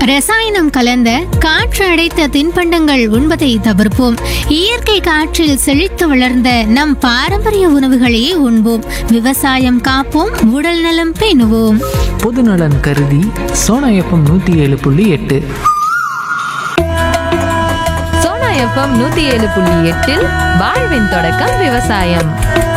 ரசாயனம் கலந்த காற்று அடைத்த தின்பண்டங்கள் உண்பதை தவிர்ப்போம் இயற்கை காற்றில் செழித்து வளர்ந்த நம் பாரம்பரிய உணவுகளையே உண்போம் விவசாயம் காப்போம் உடல் நலம் பேணுவோம் பொதுநலன் கருதி சோனா எஃப்எம் நூற்றி ஏழு புள்ளி எட்டு சோனா எஃப்எம் நூத்தி ஏழு புள்ளி எட்டில் வாழ்வின் தொடக்கம் விவசாயம்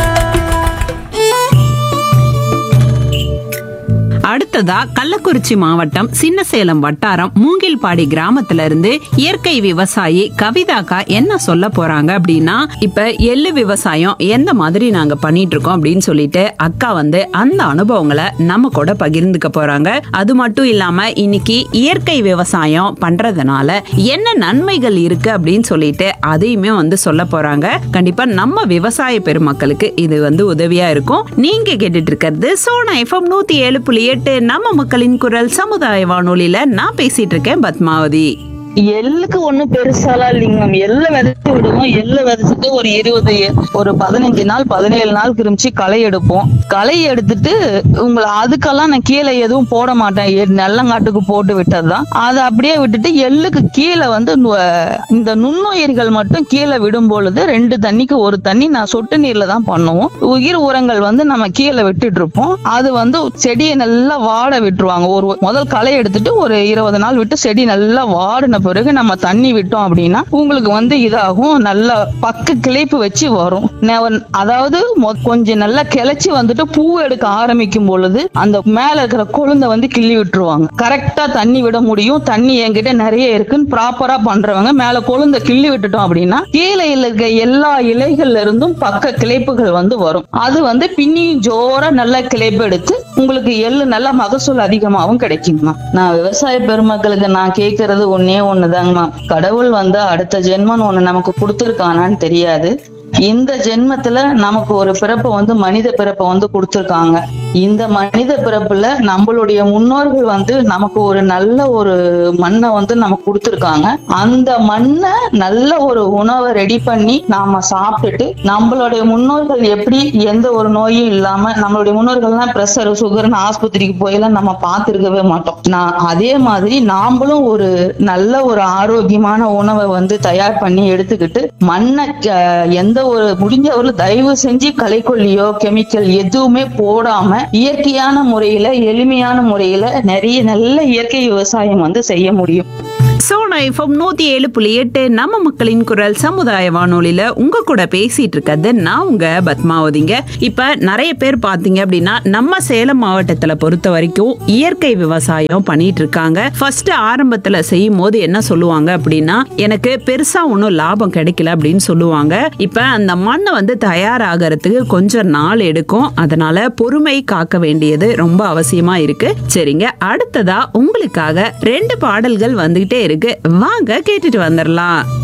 அடுத்ததா கள்ளக்குறிச்சி மாவட்டம் சின்னசேலம் வட்டாரம் மூங்கில்பாடி கிராமத்துல இருந்து இயற்கை விவசாயி கவிதாக்கா என்ன சொல்ல போறாங்க அப்படின்னா இப்ப எள்ளு விவசாயம் எந்த மாதிரி நாங்க பண்ணிட்டு இருக்கோம் அப்படின்னு சொல்லிட்டு அக்கா வந்து அந்த அனுபவங்களை நம்ம கூட பகிர்ந்துக்க போறாங்க அது மட்டும் இல்லாம இன்னைக்கு இயற்கை விவசாயம் பண்றதுனால என்ன நன்மைகள் இருக்கு அப்படின்னு சொல்லிட்டு அதையுமே வந்து சொல்ல போறாங்க கண்டிப்பா நம்ம விவசாய பெருமக்களுக்கு இது வந்து உதவியா இருக்கும் நீங்க கேட்டுட்டு இருக்கிறது சோனா எஃப்எம் நூத்தி ஏழு புள்ளி எட்டு நம்ம மக்களின் குரல் சமுதாய வானொலியில நான் பேசிட்டு இருக்கேன் பத்மாவதி எள்ளுக்கு ஒண்ணும் பெருசாலாம் இல்லைங்க மேம் எள்ளு விதைச்சு விடுவோம் எள்ளு விதைச்சிட்டு ஒரு இருபது ஒரு பதினஞ்சு நாள் பதினேழு நாள் கிருமிச்சு களை எடுப்போம் களை எடுத்துட்டு உங்களை அதுக்கெல்லாம் நான் கீழே எதுவும் போட மாட்டேன் எ- நெல்லங்காட்டுக்கு போட்டு விட்டதுதான் அதை அப்படியே விட்டுட்டு எள்ளுக்கு கீழே வந்து நு- இந்த நுண்ணுயிர்கள் மட்டும் கீழே விடும் பொழுது ரெண்டு தண்ணிக்கு ஒரு தண்ணி நான் சொட்டு நீர்ல தான் பண்ணுவோம் உயிர் உரங்கள் வந்து நம்ம கீழே விட்டுட்டு இருப்போம் அது வந்து செடியை நல்லா வாட விட்டுருவாங்க ஒரு முதல் களை எடுத்துட்டு ஒரு இருபது நாள் விட்டு செடி நல்லா வாடின பிறகு நம்ம தண்ணி விட்டோம் அப்படின்னா உங்களுக்கு வந்து இதாகும் நல்லா பக்க கிளைப்பு வச்சு வரும் நெ- அதாவது மொ- கொஞ்சம் நல்லா கிளைச்சு வந்துட்டு பூ எடுக்க ஆரம்பிக்கும் பொழுது அந்த மேல இருக்கிற கொழுந்த வந்து கிள்ளி விட்டுருவாங்க கரெக்டா தண்ணி விட முடியும் தண்ணி என்கிட்ட நிறைய இருக்குன்னு ப்ராப்பரா பண்றவங்க மேல கொழுந்த கிள்ளி விட்டுட்டோம் அப்படின்னா கீழே இருக்க எல்லா இலைகள்ல இருந்தும் பக்க கிளைப்புகள் வந்து வரும் அது வந்து பின்னியும் ஜோரா நல்ல கிளைப்பு எடுத்து உங்களுக்கு எள்ளு நல்ல மகசூல் அதிகமாகவும் கிடைக்குங்கம்மா நான் விவசாய பெருமக்களுக்கு நான் கேட்கறது ஒன்னே ஒண்ணுதாங்கம்மா கடவுள் வந்து அடுத்த ஜென்மம் ஒண்ணு நமக்கு கொடுத்துருக்கானான்னு தெரியாது இந்த ஜென்மத்துல நமக்கு ஒரு பிறப்பை வந்து மனித பிறப்பை வந்து கொடுத்துருக்காங்க இந்த மனித பிறப்புல நம்மளுடைய முன்னோர்கள் வந்து நமக்கு ஒரு நல்ல ஒரு மண்ணை வந்து நமக்கு கொடுத்துருக்காங்க அந்த மண்ணை நல்ல ஒரு உணவை ரெடி பண்ணி நாம சாப்பிட்டுட்டு நம்மளுடைய முன்னோர்கள் எப்படி எந்த ஒரு நோயும் இல்லாம நம்மளுடைய முன்னோர்கள்லாம் பிரஷர் சுகர்னு ஆஸ்பத்திரிக்கு போயெல்லாம் நம்ம பார்த்திருக்கவே மாட்டோம் நான் அதே மாதிரி நாமளும் ஒரு நல்ல ஒரு ஆரோக்கியமான உணவை வந்து தயார் பண்ணி எடுத்துக்கிட்டு மண்ணை அஹ், எந்த ஒரு முடிஞ்ச ஒரு தயவு செஞ்சு களைக்கொல்லியோ கெமிக்கல் எதுவுமே போடாம இயற்கையான முறையில எளிமையான முறையில நிறைய நல்ல இயற்கை விவசாயம் வந்து செய்ய முடியும் சோனா எஃப்எம் நூத்தி ஏழு புள்ளி எட்டு நம்ம மக்களின் குரல் சமுதாய வானொலியில உங்க கூட பேசிட்டு இருக்கிறது நான் உங்க பத்மாவதிங்க இப்ப நிறைய பேர் பாத்தீங்க அப்படின்னா நம்ம சேலம் மாவட்டத்துல பொறுத்த வரைக்கும் இயற்கை விவசாயம் பண்ணிட்டு இருக்காங்க ஃபர்ஸ்ட் ஆரம்பத்துல செய்யும் போது என்ன சொல்லுவாங்க அப்படின்னா எனக்கு பெருசா ஒன்றும் லாபம் கிடைக்கல அப்படின்னு சொல்லுவாங்க இப்ப அந்த மண்ணை வந்து தயாராகிறதுக்கு கொஞ்சம் நாள் எடுக்கும் அதனால பொறுமை காக்க வேண்டியது ரொம்ப அவசியமா இருக்கு சரிங்க அடுத்ததா உங்களுக்காக ரெண்டு பாடல்கள் வந்துகிட்டே இருக்கு வாங்க கேட்டுட்டு வந்துடலாம்